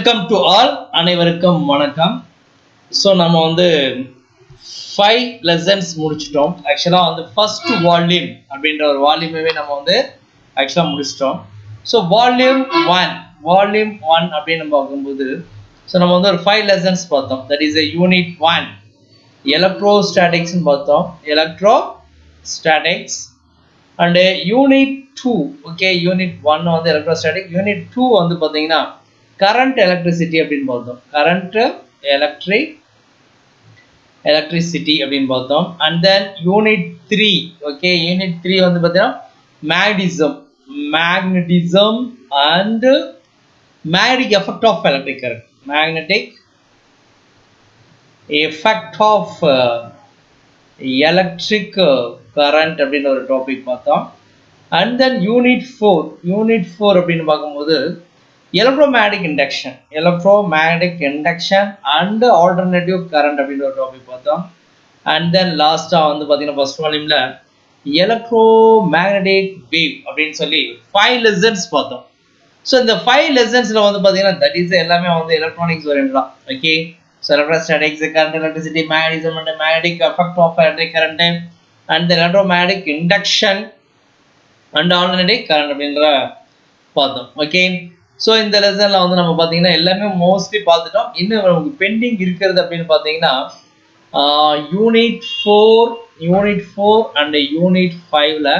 Welcome to all அனைவருக்கும் வணக்கம் so நம்ம வந்து ஃபைவ் லெசன்ஸ் முடிச்சிட்டோம் ஆக்சுவலாக வந்து ஃபர்ஸ்ட் வால்யூம் அப்படின்ற ஒரு வால்யூமே நம்ம வந்து ஆக்சுவலாக முடிச்சிட்டோம் so volume one volume one அப்படின்னு நம்ம பார்க்கும்போது ஸோ நம்ம வந்து ஒரு ஃபைவ் லெசன்ஸ் பார்த்தோம் that is a unit one எலக்ட்ரோ ஸ்டாட்டிக்ஸ்னு பார்த்தோம் electrostatics and unit two okay unit one வந்து எலக்ட்ரோஸ்டாட்டிக் யூனிட் டூ வந்து பார்த்தீங்கன்னா கரண்ட் எலக்ட்ரிசிட்டி அப்படின்னு பார்த்தோம் கரண்ட் எலக்ட்ரிக் எலக்ட்ரிசிட்டி அப்படின்னு பார்த்தோம் and then unit three okay unit three வந்து பார்த்தீங்கன்னா magnetism magnetism and magnetic effect of electric current magnetic effect of electric current அப்படின்னு ஒரு டாபிக் பார்த்தோம் and then unit four unit four அப்படின்னு பார்க்கும்போது electromagnetic induction electromagnetic induction and alternative current அப்படின்னு ஒரு topic பார்த்தோம் அண்ட் தென் லாஸ்ட்டாக வந்து பார்த்தீங்கன்னா ஃபர்ஸ்ட் வால்யூமில் எலக்ட்ரோ மேக்னெட்டிக் வேவ் அப்படின்னு சொல்லி ஃபைவ் லெசன்ஸ் பார்த்தோம் ஸோ இந்த ஃபைவ் லெசன்ஸில் வந்து பார்த்தீங்கன்னா தட் இஸ் எல்லாமே வந்து எலக்ட்ரானிக்ஸ் ஓரியன்ட் தான் okay So electrostatics, current electricity, magnetism and magnetic effect of electric current and the electromagnetic induction and alternating current அப்படின்ற பார்த்தோம் ஓகே ஸோ இந்த லெசனில் வந்து நம்ம பார்த்தீங்கன்னா எல்லாமே மோஸ்ட்லி பார்த்துட்டோம் இன்னும் நமக்கு பெண்டிங் இருக்கிறது அப்படின்னு பார்த்தீங்கன்னா unit four unit four and unit ஃபைவ்ல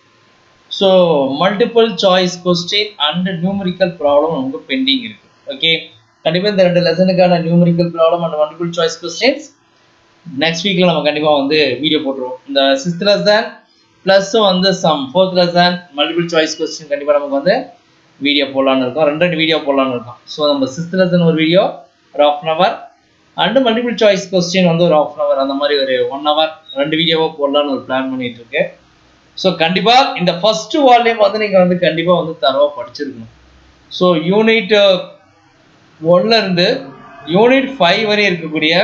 so multiple choice question and numerical problem நமக்கு பெண்டிங் இருக்கு ஓகே கண்டிப்பாக இந்த ரெண்டு லெசனுக்கான numerical problem and multiple choice questions next வீக்கில் நம்ம கண்டிப்பாக வந்து வீடியோ போட்டுருவோம் இந்த சிக்ஸ்த் லெசன் ப்ளஸ் வந்து some fourth lesson multiple choice question கண்டிப்பாக நமக்கு வந்து வீடியோ போடலான்னு இருக்கோம் ரெண்டு ரெண்டு வீடியோ போடலான்னு இருக்கோம் ஸோ நம்ம சிக்ஸ்த் லெசன் ஒரு வீடியோ ஒரு half an hour and multiple choice question வந்து ஒரு ஆஃப் அன் ஹவர் அந்த மாதிரி ஒரு ஒன் ஹவர் ரெண்டு வீடியோவாக போடலான்னு ஒரு பிளான் பண்ணிட்டு இருக்கு ஸோ கண்டிப்பாக இந்த ஃபர்ஸ்ட் வால்யூம் வந்து நீங்கள் வந்து கண்டிப்பாக வந்து தரவாக படிச்சிருக்கணும் ஸோ யூனிட் ஒன்ல இருந்து யூனிட் ஃபைவ் வரை இருக்கக்கூடிய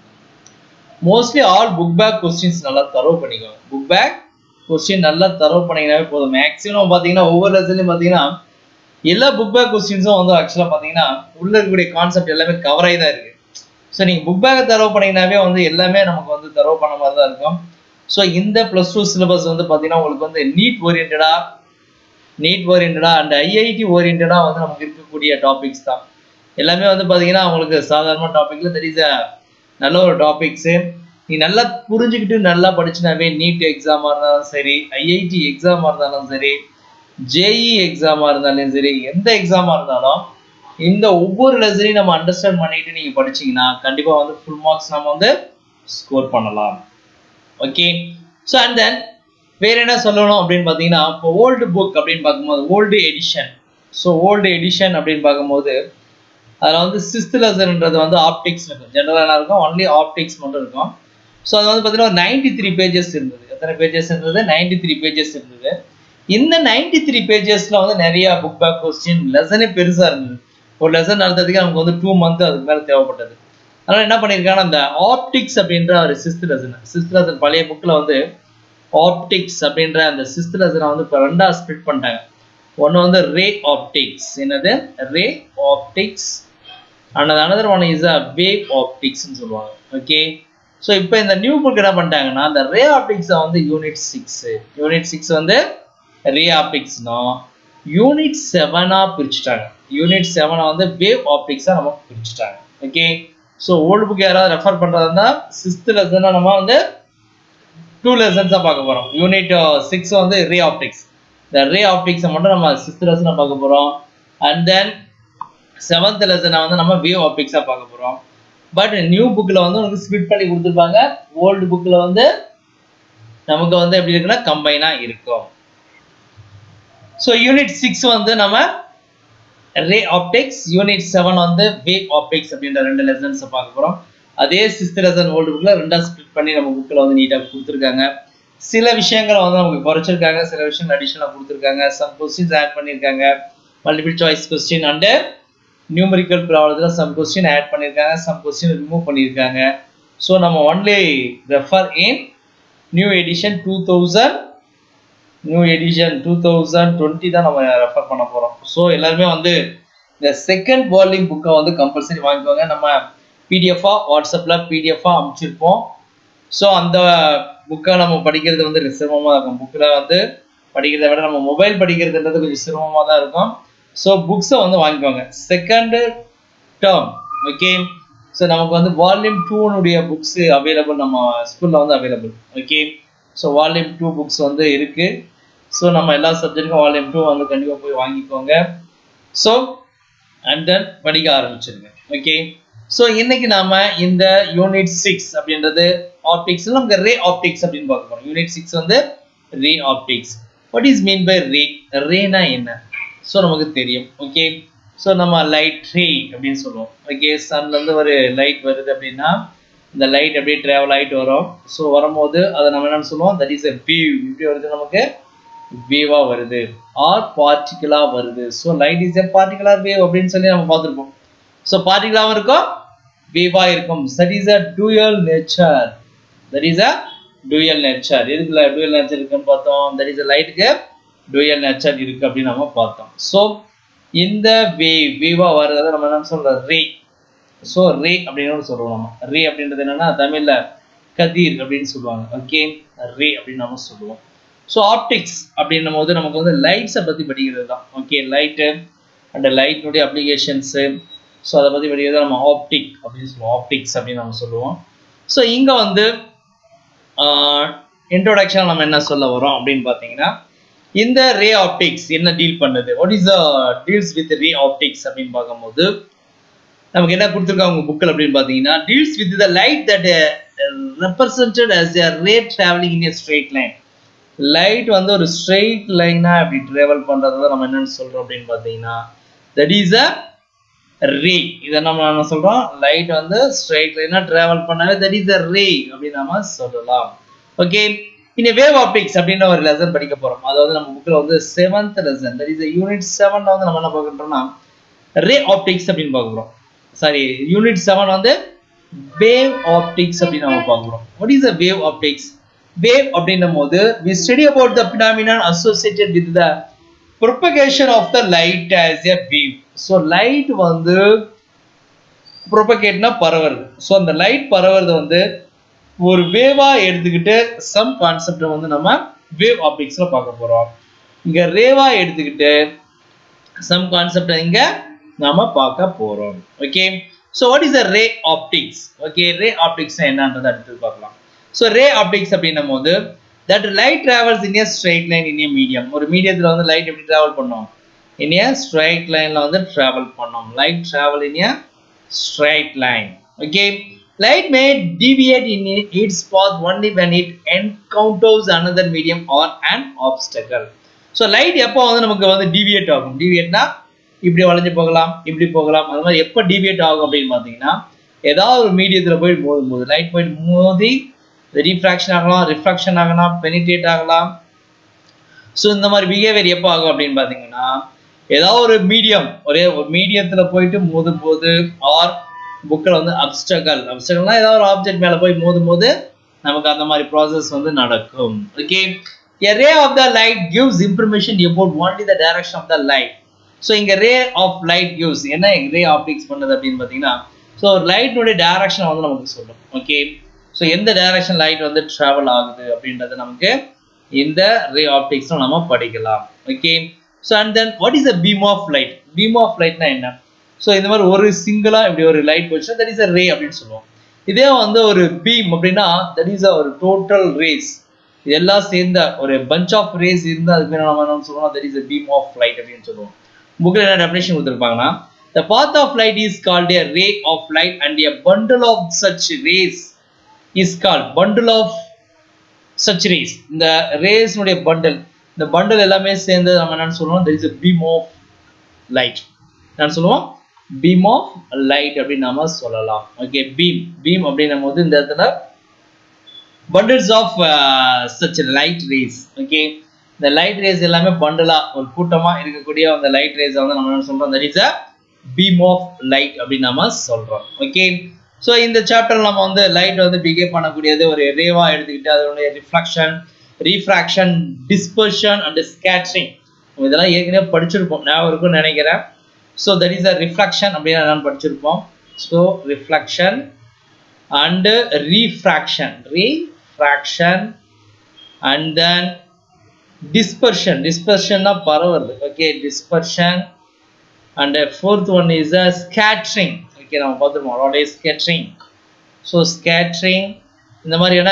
mostly all book back questions நல்லா தரவு பண்ணிக்கோங்க புக் பேக் கொஸ்டின் நல்லா தரவு பண்ணிங்கனாவே போதும் மேக்ஸிமம் பார்த்தீங்கன்னா ஒவ்வொரு லெசன்லையும் பார்த்தீங்கன்னா எல்லா புக் பேக் கொஸ்டின்ஸும் வந்து ஆக்சுவலாக பார்த்தீங்கன்னா உள்ள இருக்கக்கூடிய கான்செப்ட் எல்லாமே கவர் ஆகி தான் இருக்கு ஸோ நீங்கள் புக் பேக்கை தரவு பண்ணிங்கனாவே வந்து எல்லாமே நமக்கு வந்து தரவு பண்ண மாதிரி தான் இருக்கும் ஸோ இந்த ப்ளஸ் டூ சிலபஸ் வந்து பார்த்தீங்கன்னா உங்களுக்கு வந்து நீட் ஓரியன்டா நீட் ஓரியன்டா அண்ட் ஐஐடி ஓரியன்டா வந்து நமக்கு இருக்கக்கூடிய டாபிக்ஸ் தான் எல்லாமே வந்து பார்த்தீங்கன்னா அவங்களுக்கு சாதாரண டாபிக்ல தெர் இஸ் நல்ல ஒரு டாபிக்ஸு நீ நல்லா புரிஞ்சுக்கிட்டு நல்லா படிச்சுனாவே நீட் எக்ஸாமாக இருந்தாலும் சரி ஐஐடி எக்ஸாமாக இருந்தாலும் சரி ஜேஇ எக்ஸாமாக இருந்தாலும் சரி எந்த எக்ஸாமாக இருந்தாலும் இந்த ஒவ்வொரு லெசனையும் நம்ம அண்டர்ஸ்டாண்ட் பண்ணிட்டு நீங்கள் படிச்சீங்கன்னா கண்டிப்பாக வந்து ஃபுல் மார்க்ஸ் நம்ம வந்து ஸ்கோர் பண்ணலாம் ஓகே ஸோ அண்ட் தென் வேற என்ன சொல்லணும் அப்படின்னு பார்த்தீங்கன்னா இப்போ ஓல்டு புக் அப்படின்னு பார்க்கும்போது old edition so old edition அப்படின்னு பார்க்கும்போது அதில் வந்து சிக்ஸ்த் லெசன்ன்றது வந்து ஆப்டிக்ஸ் இருக்கும் ஜென்ரலாக இருக்கும் ஒன்லி ஆப்டிக்ஸ் மட்டும் இருக்கும் ஸோ அது வந்து பார்த்தீங்கன்னா ஒரு நைன்டி த்ரீ பேஜஸ் இருந்தது எத்தனை பேஜஸ் இருந்தது நைன்டி த்ரீ பேஜஸ் இருந்தது இந்த நைன்டி த்ரீ பேஜஸில் வந்து நிறைய புக் பேக் கொஸ்டின் லெசனே பெருசாக இருந்தது ஒரு லெசன் நடத்துறதுக்கு நமக்கு வந்து டூ மந்த் அதுக்கு மேலே தேவைப்பட்டது அதனால் என்ன பண்ணியிருக்காங்கன்னா அந்த ஆப்டிக்ஸ் அப்படின்ற ஒரு சிக்ஸ்த் லெசன் சிக்ஸ்த் லெசன் பழைய புக்கில் வந்து ஆப்டிக்ஸ் அப்படின்ற அந்த சிக்ஸ்த் லெசனை வந்து இப்போ ரெண்டாக ஸ்ப்ளிட் பண்ணிட்டாங்க ஒன்று வந்து ரே ஆப்டிக்ஸ் என்னது ray optics and another one is a wave ஆப்டிக்ஸ்னு சொல்லுவாங்க ஓகே ஸோ இப்போ இந்த நியூ புக் என்ன பண்ணிட்டாங்கன்னா அந்த ரே ஆப்டிக்ஸை வந்து யூனிட் சிக்ஸ் யூனிட் சிக்ஸ் வந்து ரே ஆப்டிக்ஸ்னா யூனிட் செவனாக பிரிச்சுட்டாங்க யூனிட் செவனை வந்து வேவ் ஆப்டிக்ஸாக நம்ம பிரிச்சுட்டாங்க ஓகே ஸோ ஓல்டு புக் யாராவது ரெஃபர் பண்ணுறதுனா சிக்ஸ்த் லெசனாக நம்ம வந்து டூ லெசன்ஸாக பார்க்க போகிறோம் யூனிட் சிக்ஸ் வந்து ரே ஆப்டிக்ஸ் இந்த ரே ஆப்டிக்ஸை மட்டும் நம்ம சிக்ஸ்த் லெசனை பார்க்க போகிறோம் அண்ட் தென் செவன்த் லெசனை வந்து நம்ம வியூ ஆப்டிக்ஸாக பார்க்க போகிறோம் பட் நியூ புக்கில் வந்து உங்களுக்கு ஸ்பிட் பண்ணி கொடுத்துருப்பாங்க ஓல்டு புக்கில் வந்து நமக்கு வந்து எப்படி இருக்குன்னா கம்பைனாக இருக்கும் ஸோ யூனிட் சிக்ஸ் வந்து நம்ம ரே ஆப்டிக்ஸ் யூனிட் செவன் வந்து வேவ் ஆப்டிக்ஸ் அப்படின்ற ரெண்டு லெசன்ஸை பார்க்க போகிறோம் அதே சிக்ஸ்த் லெசன் ஓல்டு புக்கில் ரெண்டாக ஸ்பிட் பண்ணி நம்ம புக்கில் வந்து நீட்டாக கொடுத்துருக்காங்க சில விஷயங்களை வந்து நமக்கு குறைச்சிருக்காங்க சில விஷயங்கள் அடிஷனலாக கொடுத்துருக்காங்க சம் கொஸ்டின்ஸ் ஆட் பண்ணியிருக்காங்க multiple choice question and numerical ப்ராப்ளத்தில் சம் கொஸ்டின் ஆட் பண்ணியிருக்காங்க சம் கொஸ்டின் ரிமூவ் பண்ணியிருக்காங்க ஸோ நம்ம only refer in new edition two thousand new edition two thousand twenty தான் நம்ம ரெஃபர் பண்ண போகிறோம் ஸோ எல்லாருமே வந்து இந்த செகண்ட் வால்யூம் புக்கை வந்து கம்பல்சரி வாங்கிக்கோங்க நம்ம பிடிஎஃபா வாட்ஸ்அப்பில் பிடிஎஃபா அனுப்பிச்சிருப்போம் ஸோ அந்த புக்கை நம்ம படிக்கிறது வந்து சிரமமாக இருக்கும் புக்கில் வந்து படிக்கிறத விட நம்ம மொபைல் படிக்கிறதுன்றது கொஞ்சம் சிரமமாக தான் இருக்கும் ஸோ புக்ஸை வந்து வாங்கிக்கோங்க செகண்டு டேர்ம் ஓகே ஸோ நமக்கு வந்து வால்யூம் டூனுடைய புக்ஸ் அவைலபிள் நம்ம ஸ்கூலில் வந்து available okay so volume two books வந்து இருக்குது ஸோ நம்ம எல்லா சப்ஜெக்ட்டுக்கும் வால்யூம் டூ வந்து கண்டிப்பாக போய் வாங்கிக்கோங்க ஸோ அண்ட் தென் படிக்க ஆரம்பிச்சிருங்க ஓகே ஸோ இன்னைக்கு நாம இந்த யூனிட் சிக்ஸ் அப்படின்றது ஆப்டிக்ஸ் நமக்கு ரே ஆப்டிக்ஸ் அப்படின்னு பார்க்க போறோம் யூனிட் சிக்ஸ் வந்து ray optics what is mean by ray ரேனா என்ன ஸோ நமக்கு தெரியும் ஓகே ஸோ நம்ம லைட் ரே அப்படின்னு சொல்லுவோம் ஓகே சன்லேருந்து ஒரு லைட் வருது அப்படின்னா இந்த லைட் அப்படியே ட்ராவல் ஆகிட்டு வரும் ஸோ வரும்போது அதை நம்ம என்னன்னு சொல்லுவோம் தட் இஸ் எ வியூ இப்படி வருது நமக்கு வேவா வருது ஆர் பார்ட்டிகுலா வருது so light is a particular wave அப்படின்னு சொல்லி நம்ம பார்த்துருப்போம் ஸோ பார்ட்டிகுலாவும் இருக்கும் வேவா இருக்கும் that is a dual nature that is a dual nature எதுக்குல டூயல் நேச்சர் இருக்குன்னு பார்த்தோம் தட் இஸ் லைட்டுக்கு டூயல் நேச்சர் இருக்கு அப்படின்னு நம்ம பார்த்தோம் ஸோ இந்த வேவ் வேவா வர்றதை நம்ம என்ன சொல்றோம் ரே ஸோ ரே அப்படின்னு சொல்லுவோம் நம்ம ரே அப்படின்றது என்னன்னா தமிழ்ல கதிர் அப்படின்னு சொல்லுவாங்க ஓகே ரே அப்படின்னு நம்ம சொல்லுவோம் ஸோ ஆப்டிக்ஸ் அப்படின்னும் போது நமக்கு வந்து லைட்ஸை பற்றி படிக்கிறது தான் ஓகே லைட்டு அண்ட் லைட்டினுடைய அப்ளிகேஷன்ஸு ஸோ அதை பற்றி படிக்கிறது நம்ம ஆப்டிக் அப்படின்னு சொல்லுவோம் ஆப்டிக்ஸ் அப்படின்னு நம்ம சொல்லுவோம் ஸோ இங்கே வந்து இன்ட்ரோடக்ஷன் நம்ம என்ன சொல்ல வரோம் அப்படின்னு பார்த்தீங்கன்னா இந்த ரே ஆப்டிக்ஸ் என்ன டீல் பண்ணுது what is deals with ray optics அப்படின்னு பார்க்கும்போது நமக்கு என்ன கொடுத்துருக்காங்க உங்க புக்கில் அப்படின்னு பார்த்தீங்கன்னா deals with the light that represented as a ray travelling in a straight line light வந்து ஒரு ஸ்ட்ரெயிட் லைனா அப்படி டிராவல் பண்றதை நம்ம என்னன்னு சொல்றோம் அப்படின்னு பார்த்தீங்கன்னா தட் இஸ் அ ரே இதை நம்ம என்ன சொல்றோம் லைட் வந்து ஸ்ட்ரெயிட் லைனா டிராவல் பண்ணாவே தட் இஸ் அ ரே அப்படின்னு நம்ம சொல்லலாம் ஓகே இனி வேவ் ஆப்டிக்ஸ் அப்படின்னு ஒரு லெசன் படிக்க போறோம் அதாவது நம்ம புக்கில் வந்து seventh lesson that is unit செவன்ல வந்து நம்ம என்ன பார்க்கறோம்னா ரே ஆப்டிக்ஸ் அப்படின்னு பார்க்க போறோம் சாரி யூனிட் செவன் வந்து வேவ் ஆப்டிக்ஸ் அப்படின்னு நம்ம பார்க்குறோம் what is a wave optics wave அப்படின்னும் போது we study about the phenomenon associated with the propagation of the light as a wave so light வந்து ப்ரொபகேட்னா பரவுறது ஸோ அந்த லைட் பரவுறது வந்து ஒரு வேவா எடுத்துக்கிட்டு சம் கான்செப்டை வந்து நம்ம வேவ் ஆப்டிக்ஸ்ல பார்க்க போறோம் இங்க ரேவா எடுத்துக்கிட்டு சம் கான்செப்டை இங்க நாம பார்க்க போறோம் okay so what is a ray optics okay ray optics என்னன்றதை அடுத்து பார்க்கலாம் ஸோ ரே ஆப்டிக்ஸ் அப்படின்னும் போது that light travels in a straight line in a medium ஒரு மீடியத்தில் வந்து லைட் எப்படி டிராவல் பண்ணோம் இன் ஏ ஸ்ட்ரைட் லைனில் வந்து டிராவல் பண்ணோம் light travel in a straight line okay light may deviate in its path only when it encounters another medium or an obstacle so light எப்போ வந்து நமக்கு வந்து டிவியேட் ஆகும் டிவியேட்னா இப்படி வளைஞ்சு போகலாம் இப்படி போகலாம் அது மாதிரி எப்போ டிவியேட் ஆகும் அப்படின்னு பார்த்தீங்கன்னா ஏதாவது ஒரு மீடியத்தில் போய் மோதும் போது லைட் போயிட்டு மோதி ரீஃப்ராக்ஷன் ஆகலாம் ரிஃப்ராக்ஷன் ஆகலாம் பெனிட்ரேட் ஆகலாம் ஸோ இந்த மாதிரி பிஹேவியர் எப்போ ஆகும் அப்படின்னு பார்த்தீங்கன்னா ஏதாவது ஒரு மீடியம் ஒரே ஒரு மீடியத்தில் போயிட்டு மோதும் போது ஆர் புக்கில் வந்து அப்டக்கல் அப்டக்கல்னா ஏதாவது ஒரு ஆப்ஜெக்ட் மேலே போய் மோதும் போது நமக்கு அந்த மாதிரி ப்ராசஸ் வந்து நடக்கும் okay A ray of the light gives information about only the direction of the light. So இங்கே ரே ஆஃப் லைட் gives என்ன ரே ஆப்டிக்ஸ் பண்ணுது அப்படின்னு பார்த்தீங்கன்னா ஸோ லைட்னுடைய டைரக்ஷனை வந்து நமக்கு சொல்லும் ஓகே ஸோ எந்த டைரக்ஷன் லைட் வந்து ட்ராவல் ஆகுது அப்படின்றது நமக்கு இந்த ரே ஆப்டிக்ஸும் நம்ம படிக்கலாம் okay so and then what is a beam of light beam of லைட்னா என்ன ஸோ இந்த மாதிரி ஒரு சிங்கிளா இப்படி ஒரு லைட் போச்சுன்னா தட் இஸ் அ ரே அப்படின்னு சொல்லுவோம் இதே வந்து ஒரு பீம் அப்படின்னா தட் இஸ் அ ஒரு டோட்டல் ரேஸ் இதெல்லாம் சேர்ந்த ஒரு பஞ்ச் ஆஃப் ரேஸ் இருந்தால் அதுக்கு பேர் நம்ம என்ன சொல்லுவோம் that is a beam of light அப்படின்னு சொல்லுவோம் புக்கில் என்ன டெஃபினேஷன் கொடுத்துருப்பாங்கன்னா The path of light is called a ray of light and a bundle of such rays is called bundle of such rays. இந்த ரேஸ்னுடைய பண்டல் இந்த பண்டல் எல்லாமே சேர்ந்து நம்ம என்னன்னு சொல்லுவோம் there is a beam of light என்ன சொல்லுவோம் beam of light அப்படின்னு நாம சொல்லலாம் ஓகே beam beam அப்படின்னும் போது இந்த இடத்துல bundles of uh, such light rays okay இந்த லைட் ரேஸ் எல்லாமே பண்டலா ஒரு கூட்டமா இருக்கக்கூடிய அந்த லைட் ரேஸ் வந்து நம்ம என்ன சொல்றோம் that is a beam of light அப்படின்னு நாம சொல்றோம் ஓகே ஸோ இந்த சாப்டர் நம்ம வந்து லைட் வந்து பிகேவ் பண்ணக்கூடியது ஒரு ரேவா எடுத்துக்கிட்டு அதனுடைய reflection refraction dispersion and scattering இதெல்லாம் ஏற்கனவே படிச்சிருப்போம் ஞாபகம் இருக்கும்னு நினைக்கிறேன் so that is a reflection அப்படின்னு என்னன்னு படிச்சிருப்போம் so reflection and refraction refraction and then dispersion டிஸ்பர்ஷன்னா பரவுறது okay dispersion and fourth one is a scattering okay நம்ம பார்த்துருப்போம் what is scattering so scattering இந்த மாதிரியான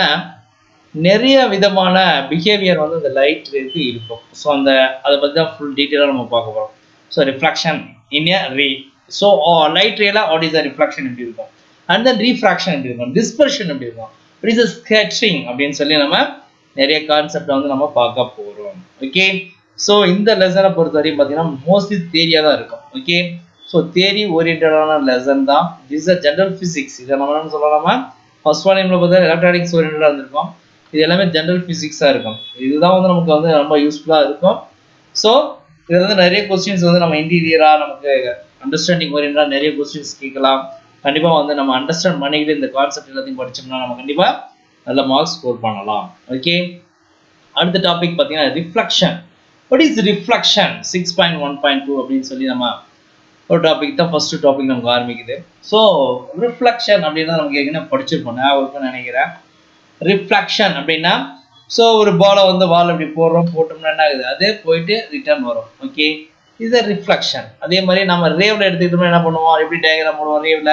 நிறைய விதமான பிஹேவியர் வந்து இந்த லைட் ரேக்கு இருக்கும் ஸோ அந்த அதை பற்றி தான் ஃபுல் டீட்டெயிலாக நம்ம பார்க்க போகிறோம் so reflection in a ray so light ரேல வாட் இஸ் அ ரிஃப்ளெக்ஷன் எப்படி இருக்கும் அண்ட் தென் ரீஃப்ராக்ஷன் எப்படி இருக்கும் டிஸ்பர்ஷன் எப்படி இருக்கும் இட் இஸ் அ ஸ்கேட்ரிங் அப்படின்னு சொல்லி நம்ம நிறைய கான்செப்ட் வந்து நம்ம பார்க்க போகிறோம் ஓகே ஸோ இந்த லெசனை பொறுத்த வரையும் பார்த்தீங்கன்னா மோஸ்ட்லி தேரியாக தான் இருக்கும் ஓகே ஸோ தேரி ஓரியன்டான லெசன் தான் திஸ் அ ஜென்ரல் ஃபிசிக்ஸ் இதை நம்ம என்ன சொல்லலாமா ஃபர்ஸ்ட் ஒன் டைமில் பார்த்தா எலக்ட்ரானிக்ஸ் ஓரியன்டாக இருந்திருக்கும் இது எல்லாமே ஜென்ரல் ஃபிசிக்ஸாக இருக்கும் இதுதான் வந்து நமக்கு வந்து ரொம்ப யூஸ்ஃபுல்லாக இருக்கும் ஸோ இதில் வந்து நிறைய கொஸ்டின்ஸ் வந்து நம்ம இன்டீரியராக நமக்கு அண்டர்ஸ்டாண்டிங் ஓரியன்டாக நிறைய கொஸ்டின்ஸ் கேட்கலாம் கண்டிப்பாக வந்து நம்ம அண்டர்ஸ்டாண்ட் பண்ணிக்கிட்டு இந்த கான்செப்ட் எல்லாத்தையும் படிச்சோம்னா நம்ம கண்டிப்பாக நல்ல மார்க்ஸ் ஸ்கோர் பண்ணலாம் ஓகே அடுத்த டாபிக் பார்த்தீங்கன்னா reflection what is reflection six point one point two அப்படின்னு சொல்லி நம்ம ஒரு டாபிக் தான் ஃபர்ஸ்ட் டாபிக் நமக்கு ஆரம்பிக்குது ஸோ ரிஃப்ளெக்ஷன் அப்படின்னா நமக்கு ஏற்கனவே படிச்சிருப்போம் ஞாபகம் இருக்குன்னு நினைக்கிறேன் ரிஃப்ளெக்ஷன் அப்படின்னா ஸோ ஒரு பாலை வந்து வால் இப்படி போடுறோம் போட்டோம்னா என்ன ஆகுது அதே போயிட்டு ரிட்டர்ன் வரும் ஓகே இது ரிஃப்ளெக்ஷன் அதே மாதிரி நம்ம ரேவில் எடுத்துக்கிட்டோம்னா என்ன பண்ணுவோம் எப்படி டயக்ராம் போடுவோம் ரேவில்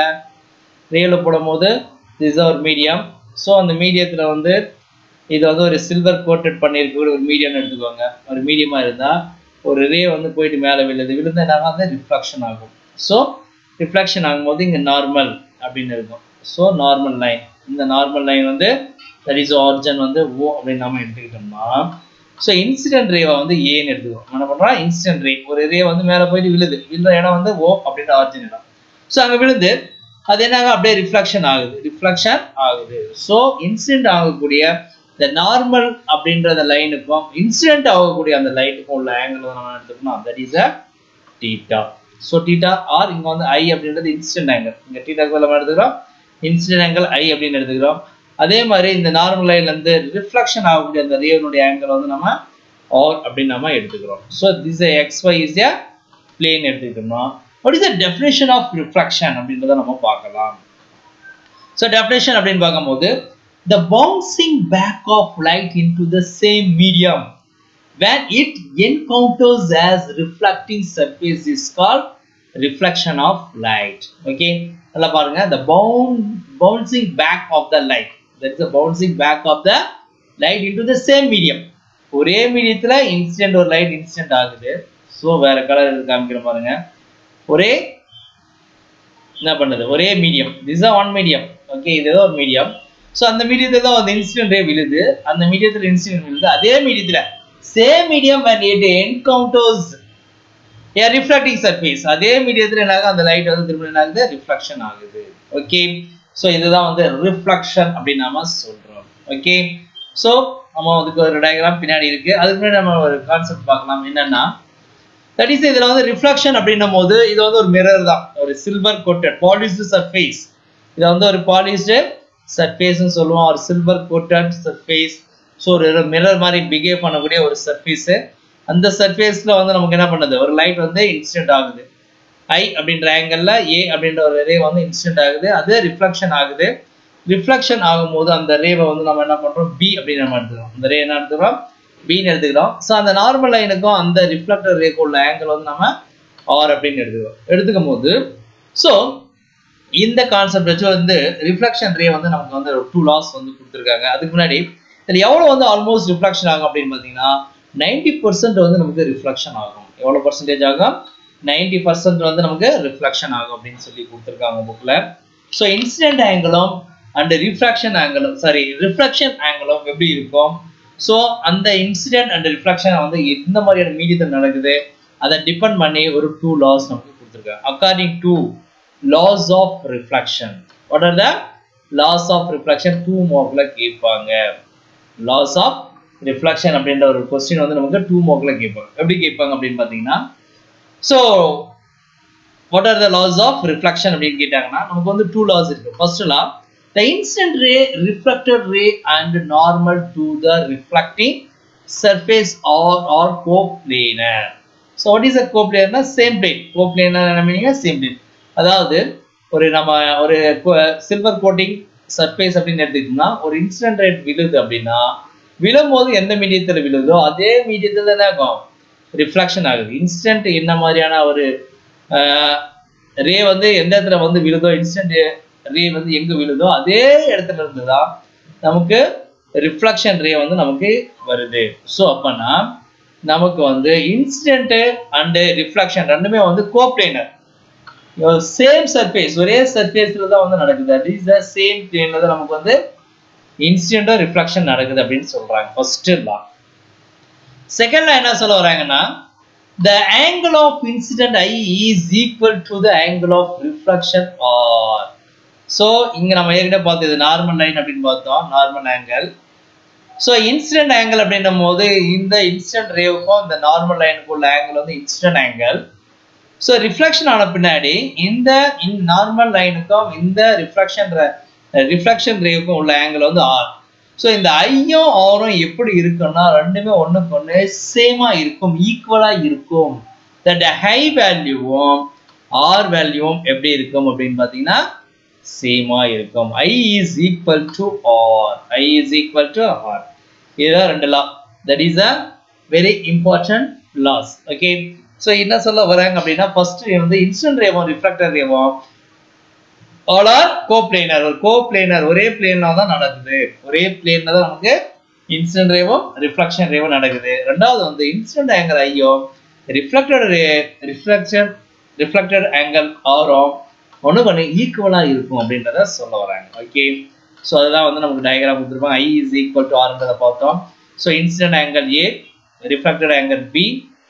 ரேவில் போடும்போது இஸ் ஒரு மீடியம் ஸோ அந்த மீடியத்தில் வந்து இது வந்து ஒரு சில்வர் கோட்டட் பண்ணியிருக்க ஒரு மீடியம்னு எடுத்துக்கோங்க ஒரு மீடியமாக இருந்தால் ஒரு ரே வந்து போயிட்டு மேலே விழுது விழுந்து என்ன ஆகும் ரிஃப்ளெக்ஷன் ஆகும் ஸோ ரிஃப்ளெக்ஷன் ஆகும்போது இங்கே நார்மல் அப்படின்னு இருக்கும் ஸோ நார்மல் லைன் இந்த நார்மல் லைன் வந்து தட் இஸ் ஆர்ஜன் வந்து ஓ அப்படின்னு நம்ம எடுத்துக்கிட்டோம்னா ஸோ இன்சிடென்ட் ரேவை வந்து ஏன்னு எடுத்துக்கோம் என்ன பண்ணுறோம் இன்சிடென்ட் ரே ஒரு ரே வந்து மேலே போயிட்டு விழுது விழுற இடம் வந்து ஓ அப்படின்ற ஆர்ஜின் இடம் ஸோ அங்கே விழுந்து அது என்ன அப்படியே ரிஃப்ளெக்ஷன் ஆகுது ரிஃப்ளெக்ஷன் ஆகுது ஸோ இன்சிடென்ட் ஆகக்கூடிய இந்த நார்மல் அப்படின்ற அந்த லைனுக்கும் இன்சிடென்ட் ஆகக்கூடிய அந்த லைட்டுக்கும் உள்ள ஆங்கிள் நம்ம எடுத்துக்கணும் that is a theta so theta r இங்கே வந்து ஐ அப்படின்றது இன்சிடென்ட் ஆங்கிள் இங்கே டீட்டாக்கு நம்ம எடுத்துக்கிறோம் இன்சிடென்ட் ஆங்கிள் ஐ அப்படின்னு எடுத்துக்கிறோம் அதே மாதிரி இந்த நார்மல் லைன்ல இருந்து ரிஃப்ளெக்ஷன் ஆகக்கூடிய அந்த ரேவனுடைய ஆங்கிள் வந்து நம்ம ஆர் அப்படின்னு நம்ம எடுத்துக்கிறோம் so this x y is a plane எடுத்துக்கிட்டோம்னா what is the definition of reflection அப்படின்றத நம்ம பார்க்கலாம் ஸோ டெஃபினேஷன் அப்படின்னு பார்க்கும்போது the bouncing back of light into the same medium when it encounters as reflecting surface is called reflection of light okay நல்லா பாருங்க the bound bouncing back of the light that is the bouncing back of the light into the same medium ஒரே மீடியத்துல incident ஒரு light incident ஆகுது so வேற colour காமிக்கிற பாருங்க ஒரே என்ன பண்ணுது ஒரே medium this one medium okay இது ஏதோ ஒரு மீடியம் ஸோ அந்த மீடியத்தில் தான் அந்த இன்சிடென்ட் ரே விழுது அந்த மீடியத்தில் இன்சிடென்ட் விழுது அதே மீடியத்தில் same medium and it encounters a reflecting surface அதே மீடியத்தில் என்ன அந்த லைட் வந்து திரும்ப என்ன ஆகுது ரிஃப்ளெக்ஷன் ஆகுது ஓகே ஸோ இதுதான் வந்து ரிஃப்ளெக்ஷன் அப்படின்னு நாம சொல்றோம் ஓகே ஸோ நம்ம அதுக்கு ஒரு டயக்ராம் பின்னாடி இருக்கு அதுக்கு முன்னாடி நம்ம ஒரு கான்செப்ட் பார்க்கலாம் என்னன்னா தட் இஸ் இதுல வந்து ரிஃப்ளெக்ஷன் அப்படின்னும் போது இது வந்து ஒரு மிரர் தான் ஒரு சில்வர் கோட்டட் பாலிஷ்டு சர்ஃபேஸ் இது வந்து ஒரு பாலிஷ்டு சர்ஃபேஸ்னு சொல்லுவோம் ஒரு சில்வர் கோட்டட் சர்ஃபேஸ் ஸோ ஒரு மிரர் மாதிரி பிஹேவ் பண்ணக்கூடிய ஒரு சர்ஃபேஸு அந்த சர்ஃபேஸில் வந்து நமக்கு என்ன பண்ணுது ஒரு லைட் வந்து இன்சிடென்ட் ஆகுது ஐ அப்படின்ற ஆங்கிளில் ஏ அப்படின்ற ஒரு ரே வந்து இன்சிடென்ட் ஆகுது அது ரிஃப்ளெக்ஷன் ஆகுது ரிஃப்ளெக்ஷன் ஆகும்போது அந்த ரேவை வந்து நம்ம என்ன பண்ணுறோம் பி அப்படின்னு நம்ம எடுத்துக்கிறோம் அந்த ரே என்ன எடுத்துக்கிறோம் பின்னு எடுத்துக்கிறோம் ஸோ அந்த நார்மல் லைனுக்கும் அந்த ரிஃப்ளெக்டர் ரேக்கும் உள்ள ஆங்கிள் வந்து நம்ம ஆர் அப்படின்னு எடுத்துக்கிறோம் எடுத்துக்கும் போது ஸோ இந்த கான்செப்ட் வச்சு வந்து ரிஃப்ளெக்ஷன் ரே வந்து நமக்கு வந்து டூ லாஸ் வந்து கொடுத்துருக்காங்க அதுக்கு முன்னாடி இதில் எவ்வளோ வந்து ஆல்மோஸ்ட் ரிஃப்ளெக்ஷன் ஆகும் அப்படின்னு பார்த்தீங்கன்னா நைன்டி பர்சன்ட் வந்து நமக்கு ரிஃப்ளெக்ஷன் ஆகும் எவ்வளோ பர்சன்டேஜ் ஆகும் நைன்டி பர்சன்ட் வந்து நமக்கு ரிஃப்ளெக்ஷன் ஆகும் அப்படின்னு சொல்லி கொடுத்துருக்காங்க புக்கில் ஸோ இன்சிடென்ட் ஆங்கிளும் அண்ட் ரிஃப்ராக்ஷன் ஆங்கிளும் சாரி ரிஃப்ளெக்ஷன் ஆங்கிளும் எப்படி இருக்கும் ஸோ அந்த இன்சிடென்ட் அண்ட் ரிஃப்ளெக்ஷன் வந்து எந்த மாதிரியான மீடியத்தில் நடக்குது அதை டிபெண்ட் பண்ணி ஒரு டூ லாஸ் நமக்கு கொடுத்துருக்காங்க according to laws of reflection what are the laws of reflection two மார்க்ல கேட்பாங்க லாஸ் ஆஃப் ரிஃப்ளெக்ஷன் அப்படின்ற ஒரு கொஸ்டின் வந்து நமக்கு டூ மார்க்ல கேட்பாங்க எப்படி கேட்பாங்க அப்படின்னு பார்த்தீங்கன்னா so what are the laws of reflection அப்படின்னு கேட்டாங்கன்னா நமக்கு வந்து டூ லாஸ் இருக்கு first law the instant ray reflected ray and normal to the reflecting surface or or coplanar so what is a கோப்ளேயர்னா சேம் பிளேன் கோப்ளேயர்னா என்ன meaning same plane அதாவது ஒரு நம்ம ஒரு சில்வர் கோட்டிங் சர்ஃபேஸ் அப்படின்னு எடுத்துக்கிட்டோம்னா ஒரு இன்சிடென்ட் ரேட் விழுது அப்படின்னா விழும்போது எந்த மீடியத்தில் விழுதோ அதே மீடியத்தில் என்ன ஆகும் ரிஃப்ளெக்ஷன் ஆகுது இன்ஸ்டன்ட் என்ன மாதிரியான ஒரு ரே வந்து எந்த இடத்துல வந்து விழுதோ இன்ஸ்டன்ட் ரே வந்து எங்க விழுதோ அதே இடத்துல இருந்து தான் நமக்கு ரிஃப்ளெக்ஷன் ரே வந்து நமக்கு வருது ஸோ அப்பனா நமக்கு வந்து இன்சிடென்ட் அண்டு ரிஃப்ளெக்ஷன் ரெண்டுமே வந்து கோப்ளேனர் சேம் சர்ஃபேஸ் ஒரே சர்ஃபேஸ்ல தான் வந்து நடக்குது அட் இஸ் த சேம் பிளேன்ல தான் நமக்கு வந்து இன்சிடென்ட்டும் ரிஃப்ளெக்ஷன் நடக்குது அப்படின்னு சொல்றாங்க ஃபர்ஸ்ட் லா செகண்ட்ல என்ன சொல்ல வராங்கன்னா the angle of incident i is equal to the angle of reflection r so இங்க நம்ம ஏற்கனவே பார்த்தது நார்மல் லைன் அப்படின்னு பார்த்தோம் normal angle so incident angle அப்படின்னும் போது இந்த இன்சிடென்ட் ரேவுக்கும் இந்த நார்மல் லைனுக்கு உள்ள ஆங்கிள் வந்து இன்சிடென்ட் ஆங்கிள் ஸோ ரிஃப்ளெக்ஷன் ஆன பின்னாடி இந்த இன் நார்மல் லைனுக்கும் இந்த ரிஃப்ளெக்ஷன் ரிஃப்ளெக்ஷன் ரேவுக்கும் உள்ள ஆங்கிள் வந்து ஆர் ஸோ இந்த ஐயும் ஆரும் எப்படி இருக்குன்னா ரெண்டுமே ஒன்றுக்கு ஒன்று சேமாக இருக்கும் ஈக்குவலாக இருக்கும் தட் ஹை வேல்யூவும் ஆர் வேல்யூவும் எப்படி இருக்கும் அப்படின்னு பார்த்தீங்கன்னா சேமாக இருக்கும் i is equal to r i is equal to r இதுதான் ரெண்டு law that is a very important laws okay so என்ன சொல்ல வராங்க அப்படின்னா ஃபர்ஸ்ட் வந்து இன்ஸ்டன்ட் ரேவும் ரிஃப்ளெக்டர் ரேவும் ஆல் ஆர் கோ பிளேனர் ஒரு கோ பிளேனர் ஒரே பிளேன்ல தான் நடக்குது ஒரே பிளேன்ல தான் நமக்கு இன்சிடென்ட் ரேவும் ரிஃப்ளெக்ஷன் ரேவும் நடக்குது ரெண்டாவது வந்து இன்சிடென்ட் ஆங்கிள் ஐயோ reflected ray reflection reflected angle ஆரும் ஒன்று பண்ணி ஈக்குவலாக இருக்கும் அப்படின்றத சொல்ல வராங்க ஓகே ஸோ அதெல்லாம் வந்து நமக்கு டயக்ராம் கொடுத்துருப்பாங்க ஐ இஸ் ஈக்குவல் டு ஆர்ன்றதை பார்த்தோம் so incident angle a reflected angle b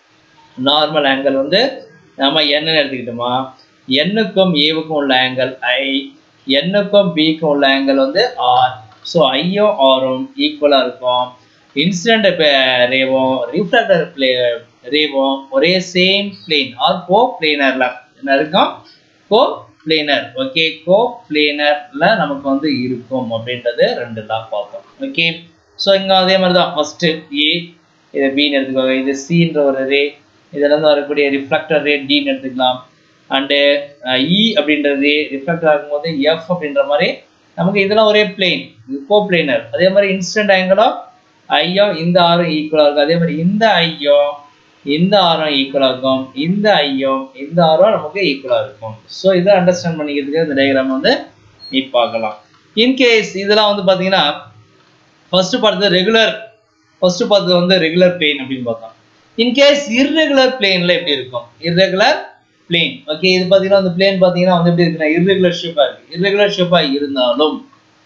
normal angle வந்து நம்ம என்னன்னு எடுத்துக்கிட்டோமா என்னுக்கும் ஏவுக்கும் உள்ள ஆங்கிள் ஐ என்னுக்கும் பிக்கும் உள்ள ஆங்கிள் வந்து ஆர் ஸோ ஐயும் ஆரும் ஈக்குவலாக இருக்கும் இன்சிடென்ட் ரேவும் ரிஃப்ளெக்டர் பிளே ரேவும் ஒரே சேம் பிளேன் ஆர் கோ பிளேனர்ல என்ன இருக்கும் கோ பிளேனர் ஓகே கோ பிளேனர்ல நமக்கு வந்து இருக்கும் அப்படின்றது ரெண்டு தான் பார்த்தோம் ஓகே ஸோ இங்கே அதே மாதிரி தான் ஃபர்ஸ்ட் ஏ இதை பின்னு எடுத்துக்கோங்க இது சின்ற ஒரு ரே இதுலேருந்து வரக்கூடிய ரிஃப்ளெக்டர் ரே டின்னு எடுத்துக்கலாம் அண்டு இ அப்படின்றது ரிஃப்ளெக்ட் ஆகும்போது எஃப் அப்படின்ற மாதிரி நமக்கு இதெல்லாம் ஒரே பிளெயின் கோ பிளேனர் அதே மாதிரி இன்ஸ்டன்ட் ஆங்கிளும் ஐயும் இந்த ஆரும் ஈக்குவலாக இருக்கும் அதே மாதிரி இந்த ஐயும் இந்த ஆரம் ஈக்குவலாக இருக்கும் இந்த ஐயும் இந்த ஆரம் நமக்கு ஈக்குவலாக இருக்கும் ஸோ இதை அண்டர்ஸ்டாண்ட் பண்ணிக்கிறதுக்கு இந்த டயக்ராம் வந்து நீ பார்க்கலாம் இன்கேஸ் இதெல்லாம் வந்து பார்த்தீங்கன்னா ஃபர்ஸ்ட் பார்த்தது ரெகுலர் ஃபர்ஸ்ட் பார்த்தது வந்து ரெகுலர் பிளேன் அப்படின்னு பார்த்தோம் இன்கேஸ் இர்ரெகுலர் பிளேன்ல எப்படி இருக்கும் இர்ரெகுலர் பிளேன் ஓகே இது பார்த்தீங்கன்னா அந்த பிளேன் பார்த்தீங்கன்னா வந்து எப்படி இருக்குன்னா இர்ரெகுலர் ஷேப்பாக இருக்கு இர்ரெகுலர் ஷேப்பாக இருந்தாலும்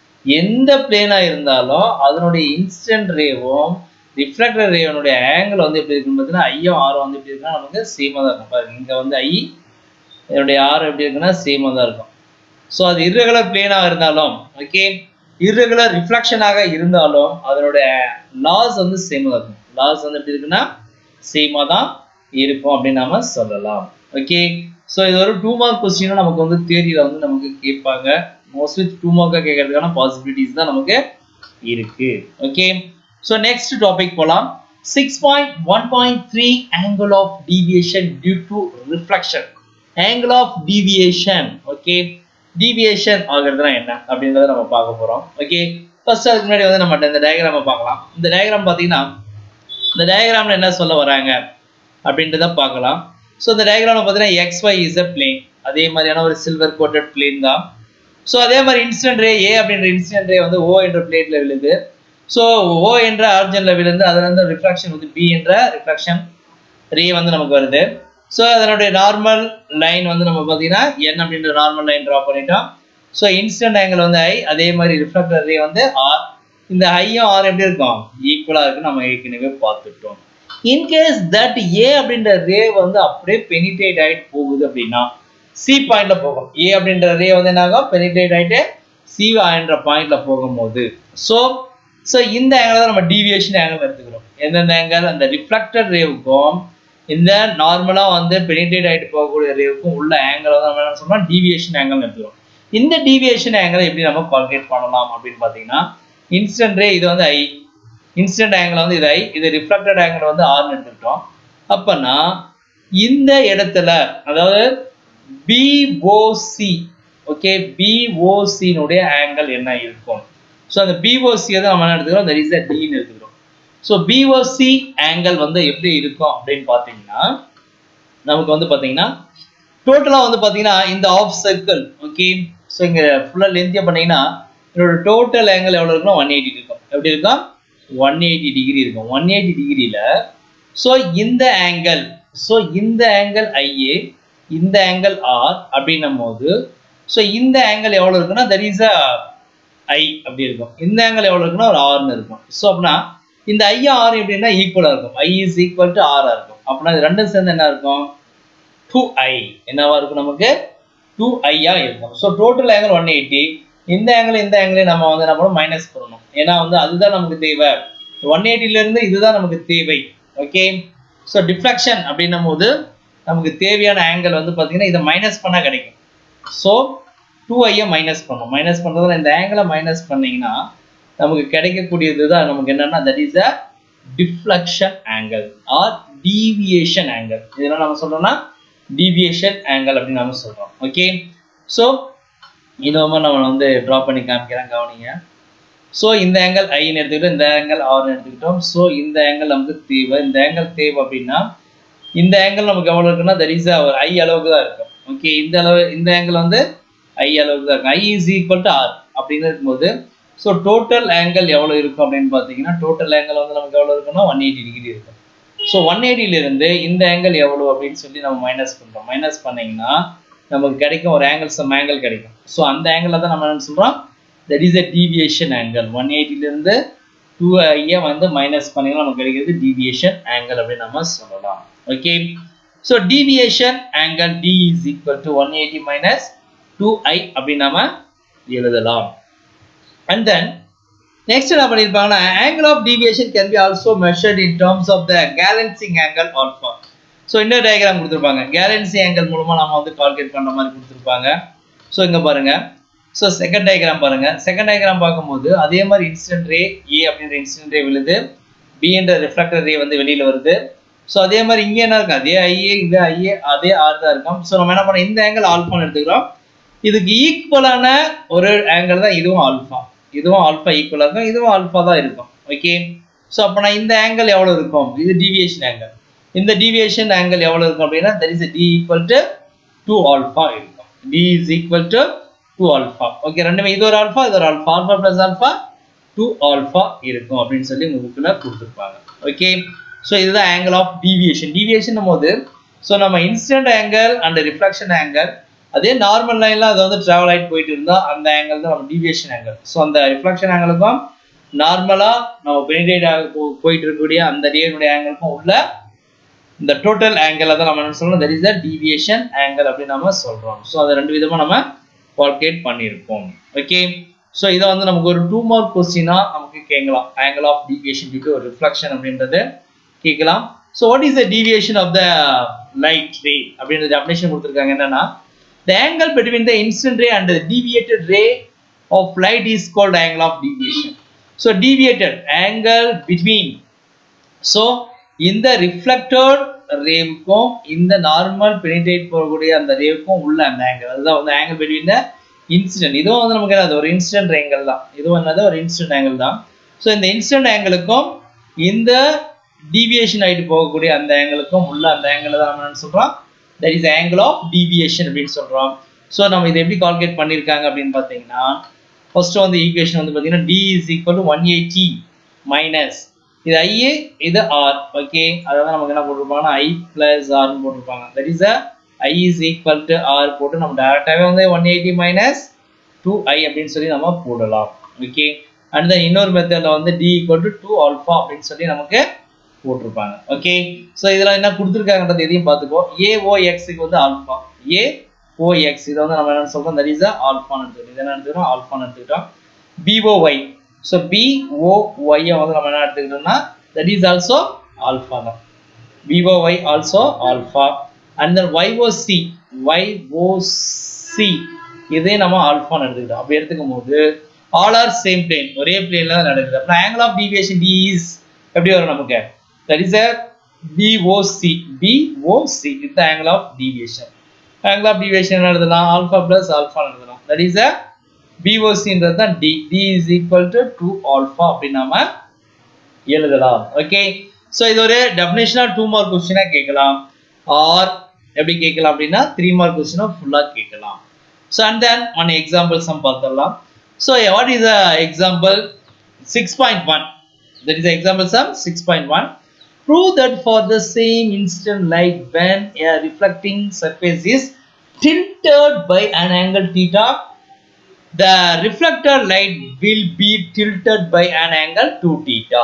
எந்த பிளேனா இருந்தாலும் அதனுடைய இன்ஸ்டன்ட் ரேவும் ரிஃப்ளெக்டர் ரேவனுடைய ஆங்கிள் வந்து எப்படி இருக்குன்னு பார்த்தீங்கன்னா ஐயும் ஆரும் வந்து எப்படி இருக்குன்னா நமக்கு சேமாக தான் இருக்கும் பாருங்க இங்கே வந்து ஐ இதனுடைய ஆரம் எப்படி இருக்குன்னா சேமாக தான் இருக்கும் ஸோ அது இர்ரெகுலர் பிளேனாக இருந்தாலும் ஓகே இர்ரெகுலர் ரிஃப்ளெக்ஷனாக இருந்தாலும் அதனுடைய லாஸ் வந்து சேமாக தான் இருக்கும் லாஸ் வந்து எப்படி இருக்குன்னா சேமாக தான் இருக்கும் அப்படின்னு நாம சொல்லலாம் ஓகே ஸோ இது ஒரு டூ மார்க் கொஸ்டினும் நமக்கு வந்து தியரியில் வந்து நமக்கு கேட்பாங்க மோஸ்ட்லி டூ மார்க்காக கேட்கறதுக்கான பாசிபிலிட்டிஸ் தான் நமக்கு இருக்கு ஓகே ஸோ நெக்ஸ்ட் டாபிக் போகலாம் six point one point three angle of deviation due to reflection angle of deviation okay deviation ஆகுறதுனா என்ன அப்படின்றத நம்ம பார்க்க போகிறோம் ஓகே ஃபர்ஸ்ட் அதுக்கு முன்னாடி வந்து நம்ம இந்த டயக்ராமை பார்க்கலாம் இந்த டயக்ராம் பார்த்தீங்கன்னா இந்த டயக்ராமில் என்ன சொல்ல வராங்க அப்படின்றத பார்க்கலாம் ஸோ இந்த டயக்ராமில் பார்த்தீங்கன்னா x y is a plane அதே மாதிரியான ஒரு சில்வர் கோட்டட் பிளேன் தான் ஸோ அதே மாதிரி இன்ஸ்டன்ட் ரே ஏ அப்படின்ற இன்ஸ்டன்ட் ரே வந்து ஓ என்ற பிளேட்ல விழுது ஸோ ஓ என்ற ஆர்ஜன்ல விழுந்து அதுல இருந்து ரிஃப்ராக்ஷன் வந்து பி என்ற ரிஃப்ராக்ஷன் ரே வந்து நமக்கு வருது ஸோ அதனுடைய நார்மல் லைன் வந்து நம்ம பார்த்தீங்கன்னா என் அப்படின்ற நார்மல் லைன் ட்ரா பண்ணிட்டோம் ஸோ இன்ஸ்டன்ட் ஆங்கிள் வந்து ஐ அதே மாதிரி ரிஃப்ளெக்டர் ரே வந்து ஆர் இந்த ஐயும் ஆர் எப்படி இருக்கும் ஈக்குவலாக இருக்கு நம்ம ஏற்கனவே பார்த்துட்டோம் இன்கேஸ் தட் ஏ அப்படின்ற ரே வந்து அப்படியே பெனிட்ரேட் ஆகிட்டு போகுது அப்படின்னா சி பாயிண்ட்ல போகும் ஏ அப்படின்ற ரே வந்து என்ன ஆகும் பெனிட்ரேட் ஆகிட்டு சி என்ற பாயிண்ட்ல போகும்போது ஸோ ஸோ இந்த ஆங்கிள் தான் நம்ம டீவியேஷன் ஆங்கிள் எடுத்துக்கிறோம் எந்தெந்த ஆங்கிள் அந்த ரிஃப்ளெக்டட் ரேவுக்கும் இந்த நார்மலாக வந்து பெனிட்ரேட் ஆகிட்டு போகக்கூடிய ரேவுக்கும் உள்ள ஆங்கிள் வந்து நம்ம என்ன சொல்றோம் டீவியேஷன் ஆங்கிள் எடுத்துக்கிறோம் இந்த டீவியேஷன் ஆங்கிளை எப்படி நம்ம கால்குலேட் பண்ணலாம் அப்படின்னு பார்த்தீங்கன்னா இன்ஸ்டன்ட் ரே இது வந்து ஐ இன்ஸ்டன்ட் ஆங்கிள் வந்து இது ஐ இது ரிஃப்ளெக்டட் ஆங்கிள் வந்து ஆர்னு எடுத்துக்கிட்டோம் அப்போனா இந்த இடத்துல அதாவது பிஓசி ஓகே பிஓசினுடைய ஆங்கிள் என்ன இருக்கும் ஸோ அந்த பிஓசி தான் நம்ம என்ன எடுத்துக்கிறோம் தட் இஸ் த டின்னு எடுத்துக்கிறோம் ஸோ பிஓசி ஆங்கிள் வந்து எப்படி இருக்கும் அப்படின்னு பார்த்தீங்கன்னா நமக்கு வந்து பார்த்தீங்கன்னா டோட்டலாக வந்து பார்த்தீங்கன்னா இந்த ஆஃப் சர்க்கிள் ஓகே ஸோ இங்கே ஃபுல்லாக லென்த்தியாக பண்ணீங்கன்னா இதோட டோட்டல் ஆங்கிள் எவ்வளோ இருக்குன்னா ஒன் எயிட்டி இருக்கும் எப்படி இருக்கும் ஒன் எயிட்டி டிகிரி இருக்கும் ஒன் எயிட்டி டிகிரியில் ஸோ இந்த ஆங்கிள் ஸோ இந்த ஆங்கிள் ஐஏ இந்த ஆங்கிள் ஆர் அப்படின்னும் போது ஸோ இந்த ஆங்கிள் எவ்வளோ இருக்குன்னா தட் இஸ் அ ஐ அப்படி இருக்கும் இந்த ஆங்கிள் எவ்வளோ இருக்குன்னா ஒரு ஆர்னு இருக்கும் ஸோ அப்படின்னா இந்த ஐ ஆர் எப்படின்னா ஈக்குவலாக இருக்கும் ஐ இஸ் ஈக்குவல் டு ஆராக இருக்கும் அப்படின்னா இது ரெண்டும் சேர்ந்து என்ன இருக்கும் டூ ஐ என்னவா இருக்கும் நமக்கு டூ ஐயா இருக்கும் so total angle one eighty இந்த ஆங்கிள் இந்த ஆங்கிள் நம்ம வந்து நம்ம மைனஸ் பண்ணணும் ஏன்னா வந்து அதுதான் நமக்கு தேவை ஒன் இருந்து இதுதான் நமக்கு தேவை ஓகே ஸோ டிஃப்ளெக்ஷன் அப்படின்னும் போது நமக்கு தேவையான ஆங்கிள் வந்து பார்த்தீங்கன்னா இதை மைனஸ் பண்ணால் கிடைக்கும் ஸோ டூ ஐயை மைனஸ் பண்ணணும் மைனஸ் பண்ணுறதுல இந்த ஆங்கிளை மைனஸ் பண்ணீங்கன்னா நமக்கு கிடைக்கக்கூடியது தான் நமக்கு என்னன்னா that is a deflection angle or deviation angle இதெல்லாம் நம்ம சொல்றோம்னா டீவியேஷன் ஆங்கிள் அப்படின்னு நம்ம சொல்றோம் ஓகே ஸோ இன்னொரு நம்ம வந்து ட்ரா பண்ணி காமிக்கிறேன் கவனிங்க ஸோ இந்த ஆங்கிள் ஐன்னு எடுத்துக்கிட்டோம் இந்த ஆங்கிள் ஆர்னு எடுத்துக்கிட்டோம் ஸோ இந்த ஆங்கிள் நமக்கு தேவை இந்த ஆங்கிள் தேவை அப்படின்னா இந்த ஆங்கிள் நமக்கு எவ்வளோ இருக்குன்னா தட் இஸ் ஒரு ஐ அளவுக்கு தான் இருக்கும் ஓகே இந்த அளவு இந்த ஆங்கிள் வந்து ஐ அளவுக்கு தான் இருக்கும் i is equal to r அப்படின்னு இருக்கும்போது ஸோ டோட்டல் ஆங்கிள் எவ்வளோ இருக்கும் அப்படின்னு பார்த்தீங்கன்னா டோட்டல் ஆங்கிள் வந்து நமக்கு எவ்வளோ இருக்குன்னா ஒன் எயிட்டி டிகிரி இருக்கும் ஸோ ஒன் எயிட்டிலிருந்து இந்த ஆங்கிள் எவ்வளோ அப்படின்னு சொல்லி நம்ம மைனஸ் பண்ணுறோம் மைனஸ் பண்ணீங்கன்னா நமக்கு கிடைக்கும் ஒரு ஆங்கிள் சம் ஆங்கிள் கிடைக்கும் ஸோ அந்த ஆங்கிளில் தான் நம்ம என்ன சொல்கிறோம் that is a deviation angle one எயிட்டிலேருந்து டூ ஐயை வந்து மைனஸ் பண்ணிங்கன்னா நமக்கு கிடைக்கிறது டீவியேஷன் ஆங்கிள் அப்படின்னு நம்ம சொல்லலாம் okay so deviation angle D is equal to one eighty minus two I அப்படின்னு நம்ம எழுதலாம் அண்ட் தென் நெக்ஸ்ட் என்ன பண்ணியிருப்பாங்கன்னா angle of deviation can be also measured in terms of the glancing angle alpha so இன்னொரு diagram கொடுத்துருப்பாங்க glancing angle மூலமாக நம்ம வந்து கால்குலேட் பண்ணுற மாதிரி கொடுத்துருப்பாங்க ஸோ இங்கே பாருங்க ஸோ செகண்ட் டயக்ராம் பாருங்க செகண்ட் டயக்ராம் பார்க்கும்போது அதே மாதிரி இன்சிடென்ட் ரே ஏ அப்படின்ற இன்சிடென்ட் ரே விழுது பி என்ற ரிஃப்ளெக்டர் ரே வந்து வெளியில் வருது ஸோ அதே மாதிரி இங்கே என்ன இருக்கு அதே ஐஏ இது ஐஏ அதே ஆர் தான் இருக்கும் ஸோ நம்ம என்ன பண்ணோம் இந்த ஆங்கிள் ஆல்ஃபான்னு எடுத்துக்கிறோம் இதுக்கு ஈக்குவலான ஒரு ஆங்கிள் தான் இதுவும் ஆல்ஃபா இதுவும் ஆல்ஃபா ஈக்குவலாக இருக்கும் இதுவும் ஆல்ஃபா தான் இருக்கும் ஓகே ஸோ அப்போ நான் இந்த ஆங்கிள் எவ்வளோ இருக்கும் இது டீவியேஷன் ஆங்கிள் இந்த டீவியேஷன் ஆங்கிள் எவ்வளோ இருக்கும் அப்படின்னா that is D equal to two alpha இருக்கும் D is equal to two alpha okay ரெண்டுமே இது ஒரு ஆல்ஃபா இது ஒரு alpha alpha plus alpha two alpha இருக்கும் அப்படின்னு சொல்லி உங்க புக்கில் கொடுத்துருப்பாங்க ஓகே ஸோ இதுதான் ஆங்கிள் ஆஃப் டீவியேஷன் டீவியேஷன் போது ஸோ நம்ம instant angle and reflection angle அதே நார்மல் லைன்ல அது வந்து டிராவல் ஆகிட்டு போயிட்டு இருந்தா அந்த ஆங்கிள் தான் நம்ம டீவியேஷன் ஆங்கிள் ஸோ அந்த ரிஃப்ளெக்ஷன் ஆங்கிளுக்கும் நார்மலா நம்ம பெனிடேட் போயிட்டு இருக்கக்கூடிய அந்த ரேனுடைய ஆங்கிளுக்கும் உள்ள இந்த டோட்டல் ஆங்கிள் தான் நம்ம என்ன சொல்றோம் that is the deviation angle அப்படின்னு நம்ம சொல்றோம் ஸோ அதை ரெண்டு விதமா நம்ம கால்குலேட் பண்ணியிருப்போம் ஓகே ஸோ இதை வந்து நமக்கு ஒரு டூ மார்க் கொஸ்டினா நமக்கு கேட்கலாம் ஆங்கிள் ஆஃப் டீவியேஷன் டியூ ஒரு ரிஃப்ளெக்ஷன் அப்படின்றது கேட்கலாம் so what is the deviation of the light ray அப்படின்ற டெஃபினேஷன் கொடுத்துருக்காங்க என்னன்னா the angle between the incident ray and the deviated ray of light is called angle of deviation so deviated angle between so இந்த reflected ரேவுக்கும் இந்த normal penetrate போகக்கூடிய அந்த ரேவுக்கும் உள்ள அந்த ஆங்கிள் அதுதான் வந்து ஆங்கிள் பிட்வீன் த இன்சிடென்ட் இதுவும் வந்து நமக்கு என்னது ஒரு இன்சிடென்ட் ஆங்கிள் தான் இதுவும் என்னது ஒரு இன்சிடென்ட் ஆங்கிள் தான் ஸோ இந்த இன்சிடென்ட் ஆங்கிளுக்கும் இந்த டீவியேஷன் ஆகிட்டு போகக்கூடிய அந்த ஆங்கிளுக்கும் உள்ள அந்த ஆங்கிள் தான் நம்ம என்ன சொல்றோம் that is angle of deviation அப்படின்னு சொல்றோம் ஸோ நம்ம இதை எப்படி கால்குலேட் பண்ணியிருக்காங்க அப்படின்னு பார்த்தீங்கன்னா ஃபர்ஸ்ட் வந்து ஈக்குவேஷன் வந்து பார்த்தீங்கன்னா D is equal to one eighty minus இது ஐஏ இது ஆர் ஓகே அதாவது நமக்கு என்ன போட்டிருப்பாங்கன்னா ஐ பிளஸ் ஆர்னு போட்டிருப்பாங்க that is I is equal to R போட்டு நம்ம டேரக்டாகவே வந்து one eighty minus two I அப்படின்னு சொல்லி நம்ம போடலாம் ஓகே அண்ட் தென் இன்னொரு மெத்தடில் வந்து D equal to two alpha அப்படின்னு சொல்லி நமக்கு போட்டிருப்பாங்க ஓகே ஸோ இதெல்லாம் என்ன கொடுத்துருக்காங்கன்றது எதையும் பார்த்துக்கோ ஏஓஎக்ஸுக்கு வந்து ஆல்ஃபா ஏ ஓஎக்ஸ் இதை வந்து நம்ம என்ன சொல்றோம் தட் இஸ் ஆல்ஃபான்னு எடுத்துக்கிட்டோம் இதை என்ன எடுத்துக்கிறோம் ஆல்ஃபான்னு எடுத்துக்கிட்டோம் பிஓஒய் ஸோ பிஓஒய்யை வந்து நம்ம என்ன எடுத்துக்கிட்டோம்னா தட் இஸ் ஆல்சோ ஆல்ஃபா தான் BOY also alpha and then YOC YOC இதே நம்ம ஆல்ஃபான்னு எடுத்துக்கிட்டோம் அப்படி எடுத்துக்கும் போது ஆல் ஆர் சேம் பிளேன் ஒரே பிளேன்ல தான் நடக்குது அப்புறம் angle of deviation D is எப்படி வரும் நமக்கு that is a BOC BOC is the angle of deviation angle of deviation என்ன எழுதலாம் alpha plus alpha எழுதலாம் that is a BOC ன்றது தான் D D is equal to 2 alpha அப்படி நாம எழுதலாம் ஓகே ஸோ இது ஒரு டெஃபினேஷனாக டூ மார்க் கொஸ்டினாக கேட்கலாம் ஆர் எப்படி கேட்கலாம் அப்படின்னா த்ரீ மார்க் கொஸ்டினாக ஃபுல்லாக கேட்கலாம் so and then one example sum பார்த்துடலாம் so what is a example six point one that is example sum six point one prove that for the same instant light when a reflecting surface is tilted by an angle theta the reflector light will be tilted by an angle 2 theta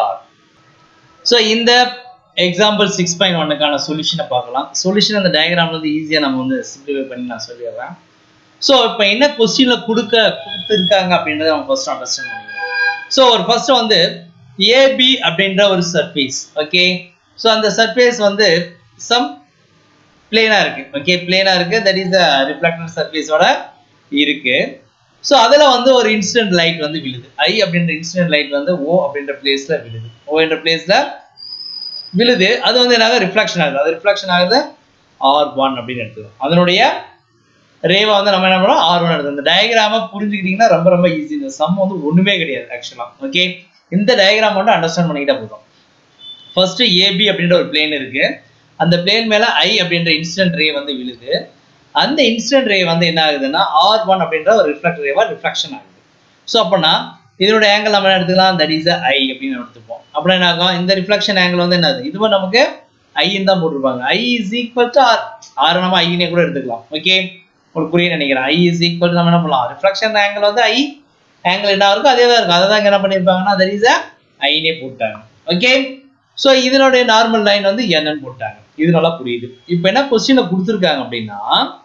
so இந்த example six point ஒன்னுக்கான சொல்யூஷனை பார்க்கலாம் solution அந்த டயக்ராம்ல வந்து ஈஸியாக நம்ம வந்து simplify பண்ணி நான் சொல்லிடுறேன் ஸோ இப்போ என்ன கொஸ்டினில் கொடுக்க கொடுத்துருக்காங்க அப்படின்றத நம்ம ஃபர்ஸ்ட் அண்டர்ஸ்டாண்ட் பண்ணிக்கணும் ஸோ ஒரு ஃபர்ஸ்ட் வந்து ஏபி அப்படின்ற ஒரு சர்ஃபேஸ் ஓகே ஸோ அந்த சர்ஃபேஸ் வந்து சம் பிளேனா இருக்கு ஓகே பிளேனா இருக்கு தட் இஸ் ரிஃப்ளெக்டர் சர்ஃபேஸோட இருக்கு ஸோ அதில் வந்து ஒரு இன்சிடென்ட் லைட் வந்து விழுது ஐ அப்படின்ற இன்சிடென்ட் லைட் வந்து ஓ அப்படின்ற பிளேஸ்ல விழுது ஓ என்ற பிளேஸ்ல விழுது அது வந்து என்ன ரிஃப்ளெக்ஷன் ஆகுது அது ரிஃப்ளெக்ஷன் ஆகுது ஆர் ஒன் அப்படின்னு எடுத்துக்கணும் அதனுடைய ரேவை வந்து நம்ம என்ன பண்ணோம் ஆர் ஒன் எடுத்து இந்த டயக்ராமை புரிஞ்சுக்கிட்டீங்கன்னா ரொம்ப ரொம்ப ஈஸி இந்த சம் வந்து ஒண்ணுமே கிடையாது ஆக்சுவலா ஓகே இந்த டயக்ராம் மட்டும் அண்டர்ஸ்டாண்ட் பண்ணிக்கிட்டா போதும் ஃபர்ஸ்ட் ஏபி அப்படின்ற ஒரு பிளேன் இருக்கு அந்த பிளேன் மேல ஐ அப்படின்ற இன்சிடென்ட் ரே வந்து விழுது அந்த இன்சிடென்ட் ரே வந்து என்ன ஆகுதுன்னா ஆர் ஒன் அப்படின்ற ஒரு ரிஃப்ளெக்ட் ரேவா ரிஃப்ளெக்ஷன் ஆகுது ஸோ அப்போனா இதோட ஆங்கிள் நம்ம என்ன எடுத்துக்கலாம் தட் இஸ் ஐ அப்படின்னு எடுத்துப்போம் அப்புறம் என்ன ஆகும் இந்த ரிஃப்ளெக்ஷன் ஆங்கிள் வந்து என்னது இதுவும் நமக்கு ஐன்னு தான் போட்டிருப்பாங்க I is equal to R R நம்ம ஐனே கூட எடுத்துக்கலாம் ஓகே உங்களுக்கு புரிய நினைக்கிறேன் ஐ இஸ் ஈக்குவல் நம்ம என்ன பண்ணலாம் ரிஃப்ளெக்ஷன் ஆங்கிள் வந்து ஐ ஆங்கிள் என்ன இருக்கோ அதே தான் இருக்கும் அதை தான் என்ன பண்ணியிருப்பாங்கன்னா தட் இஸ் ஐனே போட்டாங்க ஓகே ஸோ இதனுடைய நார்மல் லைன் வந்து என்னன்னு போட்டாங்க இது நல்லா புரியுது இப்போ என்ன கொஸ்டினை கொடுத்துருக்காங்க அப்படின்னா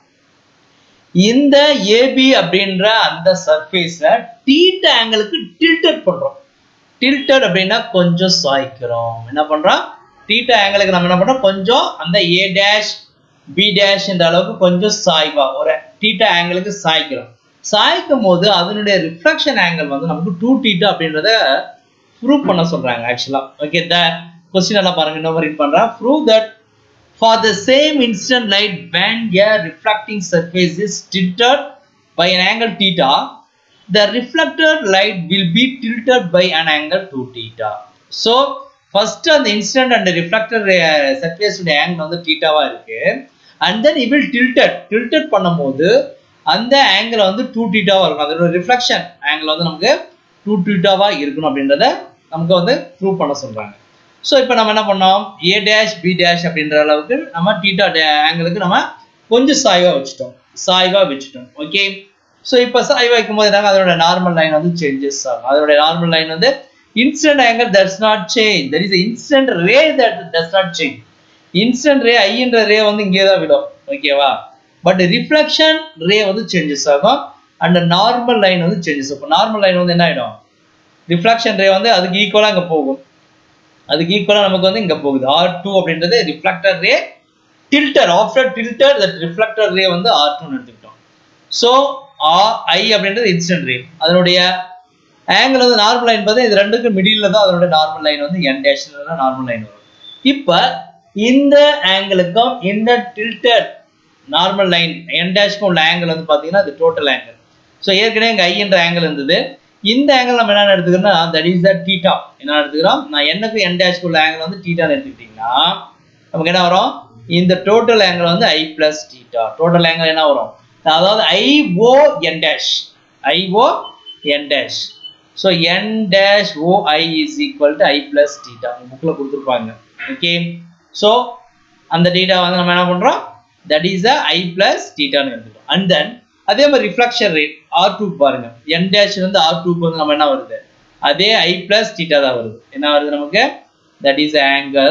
இந்த ஏபி அப்படின்ற அந்த சர்ஃபேஸை டீட் ஆங்கிளுக்கு டில்டட் பண்றோம் டில்டட் அப்படின்னா கொஞ்சம் சாய்க்கிறோம் என்ன பண்றோம் டீட்டா ஆங்கிளுக்கு நம்ம என்ன பண்றோம் கொஞ்சம் அந்த ஏ டேஷ் பி டேஷ் என்ற அளவுக்கு கொஞ்சம் சாய்வா ஒரு டீட்டா ஆங்கிளுக்கு சாய்க்கிறோம் சாய்க்கும் போது அதனுடைய ரிஃப்ளெக்ஷன் ஆங்கிள் வந்து நமக்கு டூ டீட்டா அப்படின்றத ப்ரூவ் பண்ண சொல்றாங்க ஆக்சுவலா ஓகே த கொஸ்டின் எல்லாம் பாருங்க இன்னொரு ரீட் பண்றேன் prove that For the same instant light when a reflecting surface is tilted by an angle theta, the reflected light will be tilted by an angle 2 theta. So, first அந்த instant and reflector uh, surface உடைய angle வந்து theta-வா இருக்கு and then it will tilted tilted பண்ணும்போது அந்த angle வந்து 2 theta-வா இருக்கும் அதோட reflection angle வந்து நமக்கு 2 theta-வா இருக்கணும் அப்படின்றத நமக்கு வந்து ப்ரூவ் பண்ண சொல்றாங்க ஸோ இப்போ நம்ம என்ன பண்ணோம் ஏ டேஷ் பி டேஷ் அப்படின்ற அளவுக்கு நம்ம டீட்டா ஆங்கிளுக்கு நம்ம கொஞ்சம் சாய்வாக வச்சுட்டோம் சாய்வாக வச்சுட்டோம் ஓகே ஸோ இப்போ சாய்வாக வைக்கும்போது என்ன அதோட நார்மல் லைன் வந்து சேஞ்சஸ் ஆகும் அதோட நார்மல் லைன் வந்து instant angle that's not change that is instant ray that does not change instant ray ஐன்ற ரே வந்து இங்கே தான் விடும் ஓகேவா பட் ரிஃப்ளெக்ஷன் ரே வந்து சேஞ்சஸ் ஆகும் அண்ட் நார்மல் லைன் வந்து சேஞ்சஸ் ஆகும் நார்மல் லைன் வந்து என்ன ஆகிடும் ரிஃப்ளெக்ஷன் ரே வந்து அதுக்கு ஈக்குவலாக அங்கே போகும் அதுக்கு ஈக்குவலாக நமக்கு வந்து இங்கே போகுது ஆர் டூ அப்படின்றது reflector ray tilted after tilted that reflector ray வந்து ஆர் டூன்னு எடுத்துக்கிட்டோம் ஸோ ஆர் ஐ அப்படின்றது இன்ஸ்டன்ட் ரே அதனுடைய ஆங்கிள் வந்து நார்மல் லைன் பார்த்தா இது ரெண்டுக்கும் மிடில் தான் அதனுடைய நார்மல் லைன் வந்து என் டேஷ்ல தான் நார்மல் லைன் வரும் இப்போ இந்த ஆங்கிளுக்கும் இந்த டில்டர் நார்மல் லைன் என் டேஷ்க்கும் உள்ள ஆங்கிள் வந்து பார்த்தீங்கன்னா அது டோட்டல் ஆங்கிள் ஸோ ஏற்கனவே இங்கே ஐன்ற ஆங்கிள் இருந்தது இந்த ஆங்கிள் நம்ம என்ன எடுத்துக்கிறோம்னா தட் இஸ் த டீட்டா என்ன எடுத்துக்கிறோம் நான் என்னக்கு என் டேஷ்க்கு உள்ள ஆங்கிள் வந்து டீட்டான்னு எடுத்துக்கிட்டிங்கன்னா நமக்கு என்ன வரும் இந்த டோட்டல் ஆங்கிள் வந்து I plus theta total angle என்ன வரும் அதாவது I O N dash I O N dash so N dash O I is equal to I plus theta புக்கில் கொடுத்துருப்பாங்க ஓகே ஸோ அந்த டீட்டா வந்து நம்ம என்ன பண்ணுறோம் that is a I plus டீட்டான்னு எடுத்துக்கிறோம் அண்ட் தென் அதே மாதிரி ரிஃப்ளெக்ஷன் ரேட் ஆர் டூ பாருங்க என் டேஷ் வந்து ஆர் டூக்கு வந்து நம்ம என்ன வருது அதே ஐ பிளஸ் டீட்டா தான் வருது என்ன வருது நமக்கு that is angle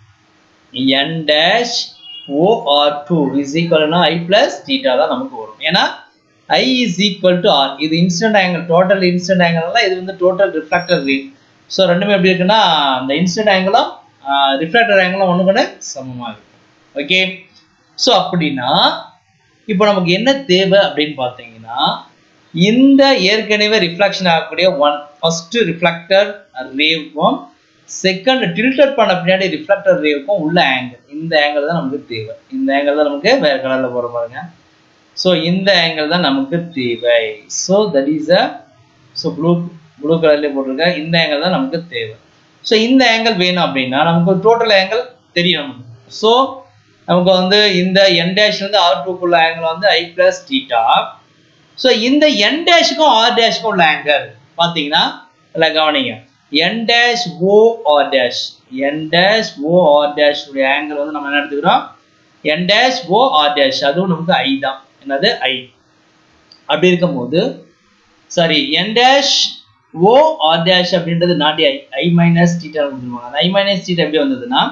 N dash O R two is ஈக்குவல்னா ஐ பிளஸ் டீட்டா தான் நமக்கு வரும் ஏன்னா I is equal to R இது இன்ஸ்டன்ட் ஆங்கிள் டோட்டல் இன்ஸ்டன்ட் ஆங்கிள்லாம் இது வந்து டோட்டல் ரிஃப்ளெக்டர் ரேட் ஸோ ரெண்டுமே எப்படி இருக்குன்னா அந்த இன்ஸ்டன்ட் ஆங்கிளும் ரிஃப்ளெக்டர் ஆங்கிளும் ஒன்று கூட சமமாக இருக்கும் ஓகே ஸோ அப்படின்னா இப்போ நமக்கு என்ன தேவை அப்படின்னு பார்த்தீங்கன்னா இந்த ஏற்கனவே ரிஃப்ளெக்ஷன் ஆகக்கூடிய ஒன் ஃபர்ஸ்ட் ரிஃப்ளெக்டர் ரேவும் செகண்ட் டில்டட் பண்ண பின்னாடி ரிஃப்ளெக்டர் ரேவுக்கும் உள்ள ஆங்கிள் இந்த ஆங்கிள் தான் நமக்கு தேவை இந்த ஆங்கிள் தான் நமக்கு வேற கலர்ல போற பாருங்க ஸோ இந்த ஆங்கிள் தான் நமக்கு தேவை so that is a so blue blue கலர்லேயே போட்டிருக்கேன் இந்த ஆங்கிள் தான் நமக்கு தேவை ஸோ இந்த ஆங்கிள் வேணும் அப்படின்னா நமக்கு டோட்டல் ஆங்கிள் தெரியும் நமக்கு ஸோ நமக்கு வந்து இந்த என் டேஷ் வந்து ஆர் டூக்குள்ள ஆங்கிள் வந்து ஐ பிளஸ் டீட்டா ஸோ இந்த என் டேஷுக்கும் ஆர் டேஷுக்கும் உள்ள ஆங்கிள் பார்த்தீங்கன்னா இல்லை கவனிங்க N dash O R dash N dash O R dash உடைய ஆங்கிள் வந்து நம்ம என்ன எடுத்துக்கிறோம் N dash O R dash அதுவும் நமக்கு ஐ தான் என்னது ஐ அப்படி இருக்கும்போது sorry N dash O R dash அப்படின்றது நாட்டி ஐ ஐ மைனஸ் டீட்டா கொடுத்துருவாங்க அந்த ஐ மைனஸ் டீட்டா எப்படி வந்ததுன்னா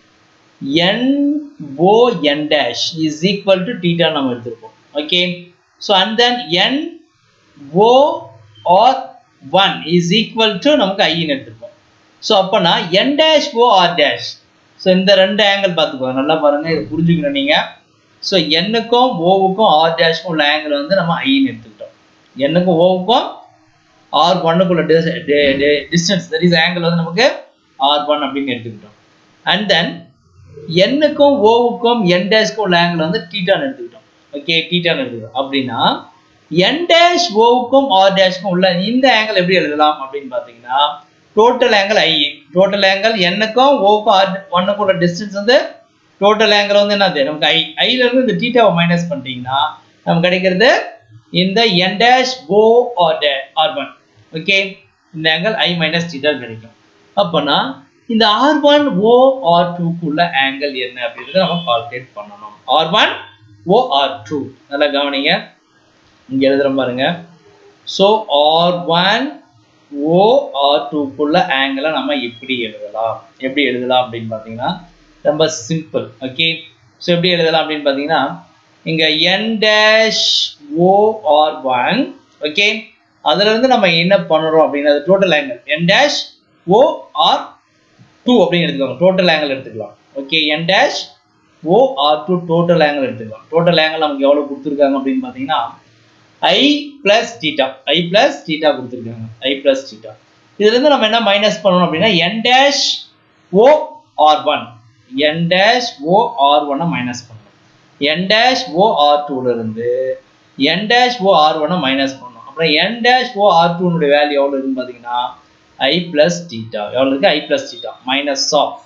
N O N dash is equal to theta நம்ம எடுத்திருப்போம் okay so and then N O R one is equal to நமக்கு ஐன்னு எடுத்துருப்போம் ஸோ அப்போனா N dash O R dash so இந்த ரெண்டு ஆங்கிள் பார்த்துக்கோங்க நல்லா பாருங்க இதை புரிஞ்சுக்கணும் நீங்கள் ஸோ என்னுக்கும் ஓவுக்கும் ஆர் டேஷ்க்கும் உள்ள ஆங்கிள் வந்து நம்ம ஐன்னு எடுத்துக்கிட்டோம் என்னுக்கும் ஓவுக்கும் ஆர் ஒன்னுக்குள்ள டிஸ்டன்ஸ் தட் இஸ் ஆங்கிள் வந்து நமக்கு ஆர் ஒன் அப்படின்னு எடுத்துக்கிட்டோம் அண்ட் தென் என்னுக்கும் ஓவுக்கும் என் டேஷ்க்கும் உள்ள ஆங்கிள் வந்து டீட்டான்னு எடுத்துக்கிட்டோம் ஓகே டீட்டான்னு எடுத்துக்கிட்டோம் அப்படின்னா என் டேஷ் ஓவுக்கும் ஆர் டேஷ்க்கும் உள்ள இந்த ஆங்கிள் எப்படி எழுதலாம் அப்படின்னு பார்த்தீங்கன்னா total angle I total angle என்னுக்கும் ஓவுக்கும் ஆர் ஒன்னுக்கும் உள்ள டிஸ்டன்ஸ் வந்து டோட்டல் ஆங்கிள் வந்து என்னது நமக்கு ஐ ஐல இருந்து இந்த டீட்டாவை மைனஸ் பண்ணிட்டீங்கன்னா நமக்கு கிடைக்கிறது இந்த N dash O R dash R one okay இந்த ஆங்கிள் ஐ மைனஸ் டீட்டா கிடைக்கும் அப்போனா இந்த ஆர் ஒன் ஓ ஆர் டூக்குள்ள ஆங்கிள் என்ன அப்படின்றத நம்ம கால்குலேட் பண்ணணும் R one O R two நல்லா கவனிங்க இங்க எழுதுறோம் பாருங்க ஸோ ஆர் ஒன் ஓ ஆர் டூக்குள்ள ஆங்கிளை நம்ம எப்படி எழுதலாம் எப்படி எழுதலாம் அப்படின்னு பார்த்தீங்கன்னா ரொம்ப சிம்பிள் ஓகே ஸோ எப்படி எழுதலாம் அப்படின்னு பார்த்தீங்கன்னா இங்கே N dash O R one okay அதுல இருந்து நம்ம என்ன பண்ணுறோம் அப்படின்னா total angle N dash O R two அப்படின்னு எடுத்துக்கோங்க டோட்டல் ஆங்கிள் எடுத்துக்கலாம் okay N dash O R two total angle எடுத்துக்கலாம் டோட்டல் ஆங்கிள் நமக்கு எவ்வளோ கொடுத்துருக்காங்க அப்படின்னு பார்த்தீங்கன்னா I plus theta I plus theta கொடுத்துருக்காங்க ஐ பிளஸ் டீட்டா இதுலேருந்து நம்ம என்ன மைனஸ் பண்ணணும் அப்படின்னா N dash O R one N dash O R ஒன்னை மைனஸ் பண்ணணும் என் டேஷ் ஓ ஆர் டூலேருந்து என் டேஷ் ஓ ஆர் ஒன்னை மைனஸ் பண்ணணும் அப்புறம் என் டேஷ் ஓ ஆர் டூனுடைய வேல்யூ எவ்வளோ இருக்குன்னு பார்த்தீங்கன்னா ஐ பிளஸ் டீட்டா எவ்வளோ இருக்கு I plus theta minus of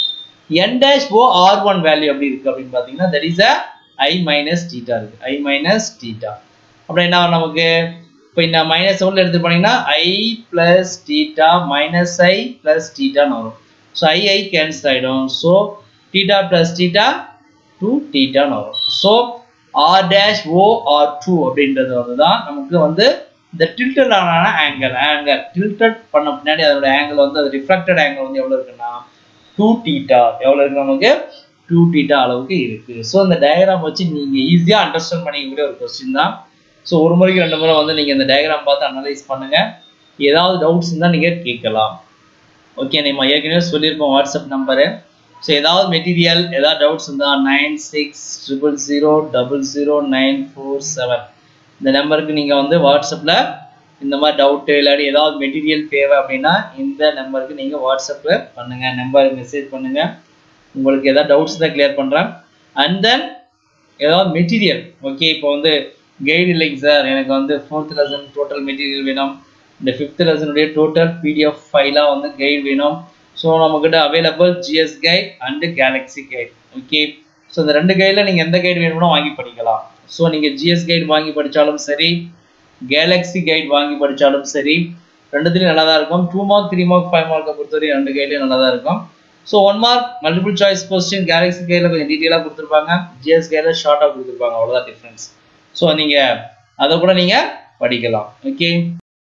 N dash O R one value எப்படி இருக்கு அப்படின்னு பார்த்தீங்கன்னா that is a I minus theta இருக்கு ஐ மைனஸ் டீட்டா அப்புறம் என்ன வரும் நமக்கு இப்போ இந்த மைனஸ் எவ்வளோ எடுத்து போனீங்கன்னா I plus theta minus I plus டீட்டான்னு வரும் ஸோ ஐ ஐ கேன்சல் ஆகிடும் so theta plus theta two டீட்டான்னு வரும் so R dash O R two அப்படின்றது வந்து தான் நமக்கு வந்து இந்த டில்டடான ஆங்கிள் ஆங்கிள் டில்டட் பண்ண பின்னாடி அதோட ஆங்கிள் வந்து அது ரிஃப்ளெக்டட் ஆங்கிள் வந்து எவ்வளோ இருக்குன்னா டூ டீட்டா எவ்வளோ இருக்கு நமக்கு டூ டீட்டா அளவுக்கு இருக்கு ஸோ இந்த டயக்ராம் வச்சு நீங்கள் ஈஸியாக அண்டர்ஸ்டாண்ட் பண்ணிக்கக்கூடிய ஒரு கொஸ்டின் தான் ஸோ ஒரு முறைக்கு ரெண்டு முறை வந்து நீங்கள் இந்த டயக்ராம் பார்த்து அனலைஸ் பண்ணுங்க ஏதாவது டவுட்ஸ் இருந்தால் நீங்கள் கேட்கலாம் ஓகே நம்ம ஏற்கனவே சொல்லியிருப்போம் வாட்ஸ்அப் நம்பரு ஸோ ஏதாவது மெட்டீரியல் ஏதாவது டவுட்ஸ் இருந்தால் nine six triple zero double zero nine four seven இந்த நம்பருக்கு நீங்கள் வந்து வாட்ஸ்அப்பில் இந்த மாதிரி டவுட்டு இல்லாட்டி ஏதாவது மெட்டீரியல் தேவை அப்படின்னா இந்த நம்பருக்கு நீங்கள் வாட்ஸ்அப்பில் பண்ணுங்கள் நம்பர் மெசேஜ் பண்ணுங்கள் உங்களுக்கு ஏதாவது டவுட்ஸ் தான் கிளியர் பண்ணுறேன் அண்ட் தென் ஏதாவது மெட்டீரியல் ஓகே இப்போ வந்து கைடு இல்லைங்க சார் எனக்கு வந்து ஃபோர்த் லெசன் டோட்டல் மெட்டீரியல் வேணும் இந்த ஃபிஃப்த் லெசனுடைய டோட்டல் பிடிஎஃப் ஃபைலாக வந்து கைடு வேணும் ஸோ நம்மக்கிட்ட available GS guide and galaxy guide okay so இந்த ரெண்டு கைடில் நீங்கள் எந்த கைடு வேணும்னா வாங்கி படிக்கலாம் ஸோ நீங்கள் ஜிஎஸ் கைடு வாங்கி படித்தாலும் சரி கேலக்ஸி கைட் வாங்கி படித்தாலும் சரி ரெண்டுத்துலையும் நல்லா தான் இருக்கும் two mark three mark five மார்க்கை பொறுத்தவரையும் ரெண்டு கைட்லையும் நல்லா தான் இருக்கும் so one mark multiple choice question galaxy கைடில் கொஞ்சம் டீட்டெயிலாக கொடுத்துருப்பாங்க ஜிஎஸ் கைடில் ஷார்ட்டாக கொடுத்துருப்பாங்க அவ்வளோதான் டிஃப்ரென்ஸ் ஸோ நீங்கள் அதை கூட நீங்கள் படிக்கலாம் ஓகே